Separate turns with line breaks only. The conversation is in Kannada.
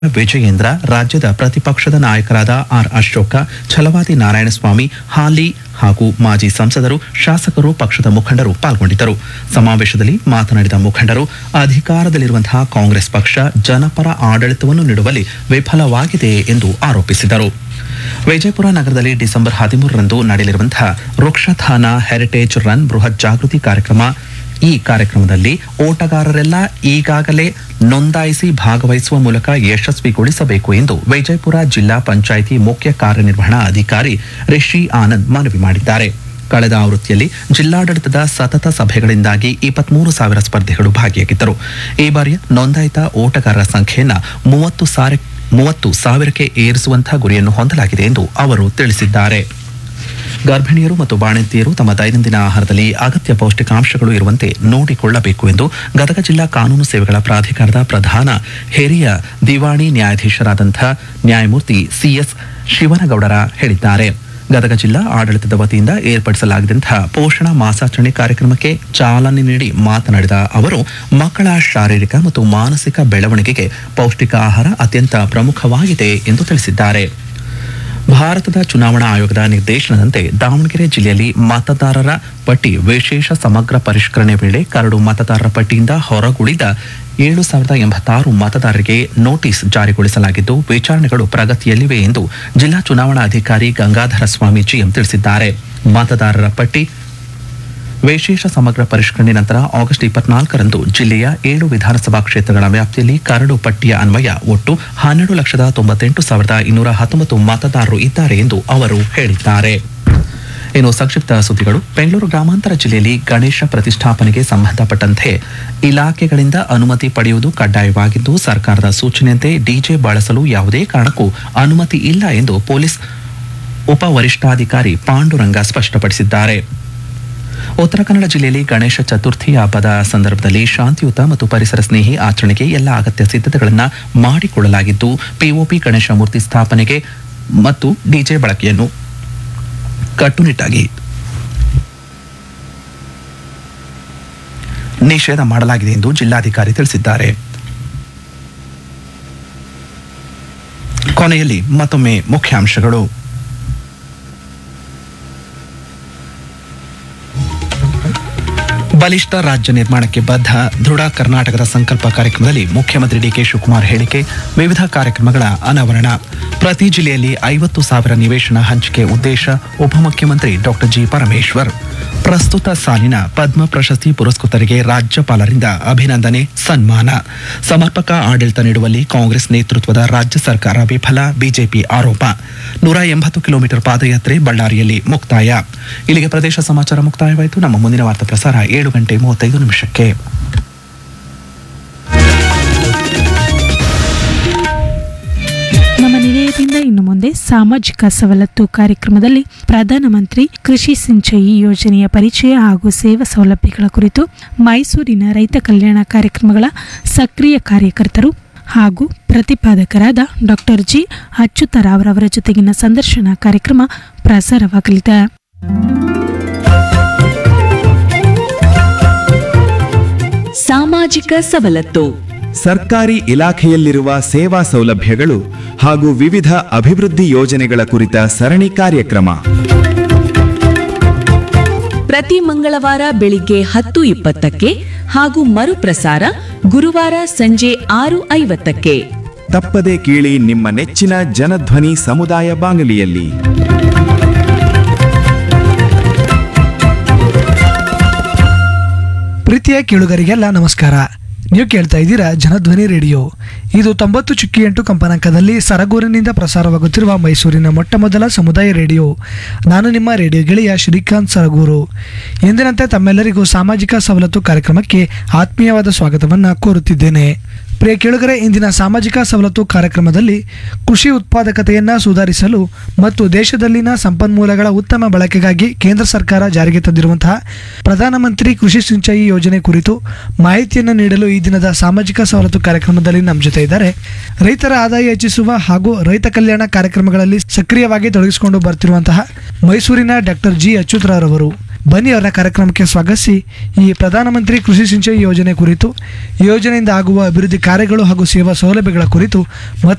ವಿಜಯೇಂದ್ರ ರಾಜ್ಯದ ಪ್ರತಿಪಕ್ಷದ ನಾಯಕರಾದ ಆರ್ ಅಶೋಕ ಛಲವಾದಿ ನಾರಾಯಣಸ್ವಾಮಿ ಹಾಲಿ ಹಾಗೂ ಮಾಜಿ ಸಂಸದರು ಶಾಸಕರು ಪಕ್ಷದ ಮುಖಂಡರು ಪಾಲ್ಗೊಂಡಿದ್ದರು ಸಮಾವೇಶದಲ್ಲಿ ಮಾತನಾಡಿದ ಮುಖಂಡರು ಅಧಿಕಾರದಲ್ಲಿರುವಂತಹ ಕಾಂಗ್ರೆಸ್ ಪಕ್ಷ ಜನಪರ ಆಡಳಿತವನ್ನು ನೀಡುವಲ್ಲಿ ವಿಫಲವಾಗಿದೆ ಎಂದು ಆರೋಪಿಸಿದರು ವಿಜಯಪುರ ನಗರದಲ್ಲಿ ಡಿಸೆಂಬರ್ ಹದಿಮೂರರಂದು ನಡೆಯಲಿರುವಂತಹ ವೃಕ್ಷಧಾನ ಹೆರಿಟೇಜ್ ರನ್ ಬೃಹತ್ ಜಾಗೃತಿ ಕಾರ್ಯಕ್ರಮ ಈ ಕಾರ್ಯಕ್ರಮದಲ್ಲಿ ಓಟಗಾರರೆಲ್ಲ ಈಗಾಗಲೇ ನೋಂದಾಯಿಸಿ ಭಾಗವಹಿಸುವ ಮೂಲಕ ಯಶಸ್ವಿಗೊಳಿಸಬೇಕು ಎಂದು ವಿಜಯಪುರ ಜಿಲ್ಲಾ ಪಂಚಾಯಿತಿ ಮುಖ್ಯ ಕಾರ್ಯನಿರ್ವಹಣಾ ಅಧಿಕಾರಿ ರಿಷಿ ಆನಂದ್ ಮನವಿ ಮಾಡಿದ್ದಾರೆ ಕಳೆದ ಆವೃತ್ತಿಯಲ್ಲಿ ಜಿಲ್ಲಾಡಳಿತದ ಸತತ ಸಭೆಗಳಿಂದಾಗಿ ಇಪ್ಪತ್ಮೂರು ಸಾವಿರ ಸ್ಪರ್ಧಿಗಳು ಭಾಗಿಯಾಗಿದ್ದರು ಈ ಬಾರಿಯ ನೋಂದಾಯಿತ ಓಟಗಾರರ ಸಂಖ್ಯೆಯನ್ನ ಮೂವತ್ತು ಸಾರಿ ಮೂವತ್ತು ಸಾವಿರಕ್ಕೆ ಏರಿಸುವಂತಹ ಗುರಿಯನ್ನು ಹೊಂದಲಾಗಿದೆ ಎಂದು ಅವರು ತಿಳಿಸಿದ್ದಾರೆ ಗರ್ಭಿಣಿಯರು ಮತ್ತು ಬಾಣಂತಿಯರು ತಮ್ಮ ದೈನಂದಿನ ಆಹಾರದಲ್ಲಿ ಅಗತ್ಯ ಪೌಷ್ಟಿಕಾಂಶಗಳು ಇರುವಂತೆ ನೋಡಿಕೊಳ್ಳಬೇಕು ಎಂದು ಗದಗ ಜಿಲ್ಲಾ ಕಾನೂನು ಸೇವೆಗಳ ಪ್ರಾಧಿಕಾರದ ಪ್ರಧಾನ ಹಿರಿಯ ದಿವಾಣಿ ನ್ಯಾಯಾಧೀಶರಾದಂಥ ನ್ಯಾಯಮೂರ್ತಿ ಸಿಎಸ್ ಶಿವನಗೌಡರ ಹೇಳಿದ್ದಾರೆ ಗದಗ ಜಿಲ್ಲಾ ಆಡಳಿತದ ವತಿಯಿಂದ ಏರ್ಪಡಿಸಲಾಗಿದ್ದಂತಹ ಪೋಷಣ ಮಾಸಾಚರಣೆ ಕಾರ್ಯಕ್ರಮಕ್ಕೆ ಚಾಲನೆ ನೀಡಿ ಮಾತನಾಡಿದ ಅವರು ಮಕ್ಕಳ ಶಾರೀರಿಕ ಮತ್ತು ಮಾನಸಿಕ ಬೆಳವಣಿಗೆಗೆ ಪೌಷ್ಟಿಕ ಆಹಾರ ಅತ್ಯಂತ ಪ್ರಮುಖವಾಗಿದೆ ಎಂದು ತಿಳಿಸಿದ್ದಾರೆ ಭಾರತದ ಚುನಾವಣಾ ಆಯೋಗದ ನಿರ್ದೇಶನದಂತೆ ದಾವಣಗೆರೆ ಜಿಲ್ಲೆಯಲ್ಲಿ ಮತದಾರರ ಪಟ್ಟಿ ವಿಶೇಷ ಸಮಗ್ರ ಪರಿಷ್ಕರಣೆ ವೇಳೆ ಕರಡು ಮತದಾರರ ಪಟ್ಟಿಯಿಂದ ಹೊರಗುಳಿದ ಏಳು ಸಾವಿರದ ಎಂಬತ್ತಾರು ಮತದಾರರಿಗೆ ನೋಟಿಸ್ ಜಾರಿಗೊಳಿಸಲಾಗಿದ್ದು ವಿಚಾರಣೆಗಳು ಪ್ರಗತಿಯಲ್ಲಿವೆ ಎಂದು ಜಿಲ್ಲಾ ಚುನಾವಣಾ ಅಧಿಕಾರಿ ಗಂಗಾಧರ ಸ್ವಾಮಿ ಜಿಎಂ ತಿಳಿಸಿದ್ದಾರೆ ಮತದಾರರ ಪಟ್ಟಿ ವಿಶೇಷ ಸಮಗ್ರ ಪರಿಷ್ಕರಣೆ ನಂತರ ಆಗಸ್ಟ್ ಇಪ್ಪತ್ನಾಲ್ಕರಂದು ಜಿಲ್ಲೆಯ ಏಳು ವಿಧಾನಸಭಾ ಕ್ಷೇತ್ರಗಳ ವ್ಯಾಪ್ತಿಯಲ್ಲಿ ಕರಡು ಪಟ್ಟಿಯ ಅನ್ವಯ ಒಟ್ಟು ಹನ್ನೆರಡು ಲಕ್ಷದ ತೊಂಬತ್ತೆಂಟು ಸಾವಿರದ ಇನ್ನೂರ ಹತ್ತೊಂಬತ್ತು ಮತದಾರರು ಇದ್ದಾರೆ ಎಂದು ಅವರು ಹೇಳಿದ್ದಾರೆ ಇನ್ನು ಸಂಕ್ಷಿಪ್ತ ಸುದ್ದಿಗಳು ಬೆಂಗಳೂರು ಗ್ರಾಮಾಂತರ ಜಿಲ್ಲೆಯಲ್ಲಿ ಗಣೇಶ ಪ್ರತಿಷ್ಠಾಪನೆಗೆ ಸಂಬಂಧಪಟ್ಟಂತೆ ಇಲಾಖೆಗಳಿಂದ ಅನುಮತಿ ಪಡೆಯುವುದು ಕಡ್ಡಾಯವಾಗಿದ್ದು ಸರ್ಕಾರದ ಸೂಚನೆಯಂತೆ ಡಿಜೆ ಬಳಸಲು ಯಾವುದೇ ಕಾರಣಕ್ಕೂ ಅನುಮತಿ ಇಲ್ಲ ಎಂದು ಪೊಲೀಸ್ ಉಪ ವರಿಷ್ಠಾಧಿಕಾರಿ ಪಾಂಡುರಂಗ ಸ್ಪಷ್ಟಪಡಿಸಿದ್ದಾರೆ ಉತ್ತರ ಕನ್ನಡ ಜಿಲ್ಲೆಯಲ್ಲಿ ಗಣೇಶ ಚತುರ್ಥಿ ಹಬ್ಬದ ಸಂದರ್ಭದಲ್ಲಿ ಶಾಂತಿಯುತ ಮತ್ತು ಪರಿಸರ ಸ್ನೇಹಿ ಆಚರಣೆಗೆ ಎಲ್ಲ ಅಗತ್ಯ ಸಿದ್ಧತೆಗಳನ್ನು ಮಾಡಿಕೊಳ್ಳಲಾಗಿದ್ದು ಪಿಒಪಿ ಗಣೇಶ ಮೂರ್ತಿ ಸ್ಥಾಪನೆಗೆ ಮತ್ತು ಡಿಜೆ ಬಳಕೆಯನ್ನು ಕಟ್ಟುನಿಟ್ಟಾಗಿ ನಿಷೇಧ ಮಾಡಲಾಗಿದೆ ಎಂದು ಜಿಲ್ಲಾಧಿಕಾರಿ ತಿಳಿಸಿದ್ದಾರೆ ಕೊನೆಯಲ್ಲಿ ಮತ್ತೊಮ್ಮೆ ಮುಖ್ಯಾಂಶಗಳು ಬಲಿಷ್ಠ ರಾಜ್ಯ ನಿರ್ಮಾಣಕ್ಕೆ ಬದ್ಧ ದೃಢ ಕರ್ನಾಟಕದ ಸಂಕಲ್ಪ ಕಾರ್ಯಕ್ರಮದಲ್ಲಿ ಮುಖ್ಯಮಂತ್ರಿ ಡಿಕೆ ಶಿವಕುಮಾರ್ ಹೇಳಿಕೆ ವಿವಿಧ ಕಾರ್ಯಕ್ರಮಗಳ ಅನಾವರಣ ಪ್ರತಿ ಜಿಲ್ಲೆಯಲ್ಲಿ ಐವತ್ತು ಸಾವಿರ ನಿವೇಶನ ಹಂಚಿಕೆ ಉದ್ದೇಶ ಉಪಮುಖ್ಯಮಂತ್ರಿ ಡಾಕ್ಟರ್ ಜಿ ಪರಮೇಶ್ವರ್ ಪ್ರಸ್ತುತ ಸಾಲಿನ ಪದ್ಮ ಪ್ರಶಸ್ತಿ ಪುರಸ್ಕೃತರಿಗೆ ರಾಜ್ಯಪಾಲರಿಂದ ಅಭಿನಂದನೆ ಸನ್ಮಾನ ಸಮರ್ಪಕ ಆಡಳಿತ ನೀಡುವಲ್ಲಿ ಕಾಂಗ್ರೆಸ್ ನೇತೃತ್ವದ ರಾಜ್ಯ ಸರ್ಕಾರ ವಿಫಲ ಬಿಜೆಪಿ ಆರೋಪ ನೂರ ಎಂಬತ್ತು ಕಿಲೋಮೀಟರ್ ಪಾದಯಾತ್ರೆ ಬಳ್ಳಾರಿಯಲ್ಲಿ ಮುಕ್ತಾಯ ಇಲ್ಲಿಗೆ ಪ್ರದೇಶ ಸಮಾಚಾರ ಮುಕ್ತಾಯವಾಯಿತು ನಮ್ಮ ಮುಂದಿನ ವಾರ್ತಾ ಪ್ರಸಾರ ಏಳು ಗಂಟೆ ಮೂವತ್ತೈದು ನಿಮಿಷಕ್ಕೆ
ನಮ್ಮ ನಿಲಯದಿಂದ ಇನ್ನು ಮುಂದೆ ಸಾಮಾಜಿಕ ಸವಲತ್ತು ಕಾರ್ಯಕ್ರಮದಲ್ಲಿ ಪ್ರಧಾನಮಂತ್ರಿ ಕೃಷಿ ಸಿಂಚಯಿ ಯೋಜನೆಯ ಪರಿಚಯ ಹಾಗೂ ಸೇವಾ ಸೌಲಭ್ಯಗಳ ಕುರಿತು ಮೈಸೂರಿನ ರೈತ ಕಲ್ಯಾಣ ಕಾರ್ಯಕ್ರಮಗಳ ಸಕ್ರಿಯ ಕಾರ್ಯಕರ್ತರು ಹಾಗೂ ಪ್ರತಿಪಾದಕರಾದ ಡಾಕ್ಟರ್ ಜಿ ಅಚ್ಯುತರಾವ್ರವರ ಜೊತೆಗಿನ ಸಂದರ್ಶನ ಕಾರ್ಯಕ್ರಮ ಪ್ರಸಾರವಾಗಲಿದೆ
ಸಾಮಾಜಿಕ ಸವಲತ್ತು
ಸರ್ಕಾರಿ ಇಲಾಖೆಯಲ್ಲಿರುವ ಸೇವಾ ಸೌಲಭ್ಯಗಳು ಹಾಗೂ ವಿವಿಧ ಅಭಿವೃದ್ಧಿ ಯೋಜನೆಗಳ ಕುರಿತ ಸರಣಿ ಕಾರ್ಯಕ್ರಮ
ಪ್ರತಿ ಮಂಗಳವಾರ ಬೆಳಿಗ್ಗೆ ಹತ್ತು ಇಪ್ಪತ್ತಕ್ಕೆ ಹಾಗೂ ಮರುಪ್ರಸಾರ ಗುರುವಾರ ಸಂಜೆ ಆರು ಐವತ್ತಕ್ಕೆ
ತಪ್ಪದೆ ಕೇಳಿ ನಿಮ್ಮ ನೆಚ್ಚಿನ ಜನಧ್ವನಿ ಸಮುದಾಯ ಬಾನುಲಿಯಲ್ಲಿ
ಪ್ರೀತಿಯ ಕೇಳುಗರಿಗೆಲ್ಲ ನಮಸ್ಕಾರ ನೀವು ಕೇಳ್ತಾ ಇದ್ದೀರಾ ಜನಧ್ವನಿ ರೇಡಿಯೋ ಇದು ತೊಂಬತ್ತು ಚುಕ್ಕಿ ಎಂಟು ಕಂಪನಾಂಕದಲ್ಲಿ ಸರಗೂರಿನಿಂದ ಪ್ರಸಾರವಾಗುತ್ತಿರುವ ಮೈಸೂರಿನ ಮೊಟ್ಟ ಮೊದಲ ಸಮುದಾಯ ರೇಡಿಯೋ ನಾನು ನಿಮ್ಮ ರೇಡಿಯೋ ಗೆಳೆಯ ಶ್ರೀಕಾಂತ್ ಸರಗೂರು ಎಂದಿನಂತೆ ತಮ್ಮೆಲ್ಲರಿಗೂ ಸಾಮಾಜಿಕ ಸವಲತ್ತು ಕಾರ್ಯಕ್ರಮಕ್ಕೆ ಆತ್ಮೀಯವಾದ ಸ್ವಾಗತವನ್ನು ಕೋರುತ್ತಿದ್ದೇನೆ ಪ್ರಿಯ ಕೇಳುಗರೆ ಇಂದಿನ ಸಾಮಾಜಿಕ ಸವಲತ್ತು ಕಾರ್ಯಕ್ರಮದಲ್ಲಿ ಕೃಷಿ ಉತ್ಪಾದಕತೆಯನ್ನು ಸುಧಾರಿಸಲು ಮತ್ತು ದೇಶದಲ್ಲಿನ ಸಂಪನ್ಮೂಲಗಳ ಉತ್ತಮ ಬಳಕೆಗಾಗಿ ಕೇಂದ್ರ ಸರ್ಕಾರ ಜಾರಿಗೆ ತಂದಿರುವಂತಹ ಪ್ರಧಾನಮಂತ್ರಿ ಕೃಷಿ ಸಿಂಚಾಯಿ ಯೋಜನೆ ಕುರಿತು ಮಾಹಿತಿಯನ್ನು ನೀಡಲು ಈ ದಿನದ ಸಾಮಾಜಿಕ ಸವಲತ್ತು ಕಾರ್ಯಕ್ರಮದಲ್ಲಿ ನಮ್ಮ ಜೊತೆ ಇದ್ದಾರೆ ರೈತರ ಆದಾಯ ಹೆಚ್ಚಿಸುವ ಹಾಗೂ ರೈತ ಕಲ್ಯಾಣ ಕಾರ್ಯಕ್ರಮಗಳಲ್ಲಿ ಸಕ್ರಿಯವಾಗಿ ತೊಡಗಿಸಿಕೊಂಡು ಬರ್ತಿರುವಂತಹ ಮೈಸೂರಿನ ಡಾಕ್ಟರ್ ಜಿ ಅಚ್ಯುತರವರು ಬನ್ನಿ ಅವರ ಕಾರ್ಯಕ್ರಮಕ್ಕೆ ಸ್ವಾಗತಿಸಿ ಈ ಪ್ರಧಾನಮಂತ್ರಿ ಕೃಷಿ ಸಿಂಚಾಯಿ ಯೋಜನೆ ಕುರಿತು ಈ ಯೋಜನೆಯಿಂದ ಆಗುವ ಅಭಿವೃದ್ಧಿ ಕಾರ್ಯಗಳು ಹಾಗೂ ಸೇವಾ ಸೌಲಭ್ಯಗಳ ಕುರಿತು